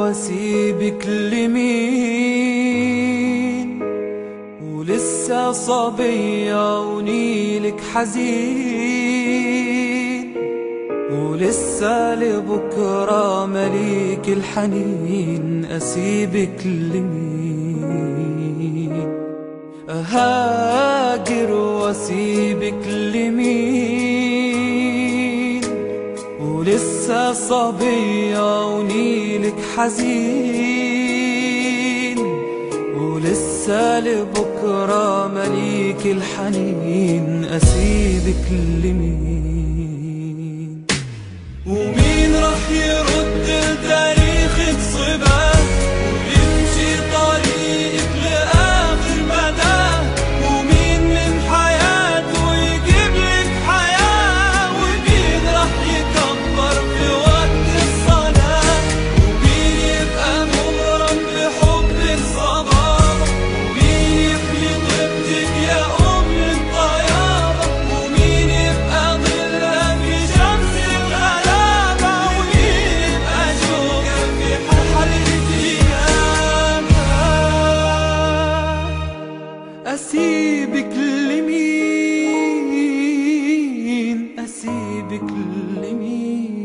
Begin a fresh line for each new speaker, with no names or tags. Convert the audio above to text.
واسيبك لمين ولسه صبية ونيلك حزين ولسه لبكرة مليك الحنين أسيبك لمين أهاجر واسيبك لمين ولسه صبية ونيلك حزين ولسه لبكرة مليك الحنين أسيبك لمين ومين راح يرد تاريخك صباه ويمشي طريقك لآخر مدى ومين من حياته يجيب لك حياة ومين راح يكبر في وقت الصلاة ومين يبقى مغرم بحبك صبابة ومين يحمي طيبتك يا أم الطيابة ومين يبقى ظلها في شمس الغلابة ومين يبقى شوكة في حرة أيامها أسيبك لمين أسيبك لمين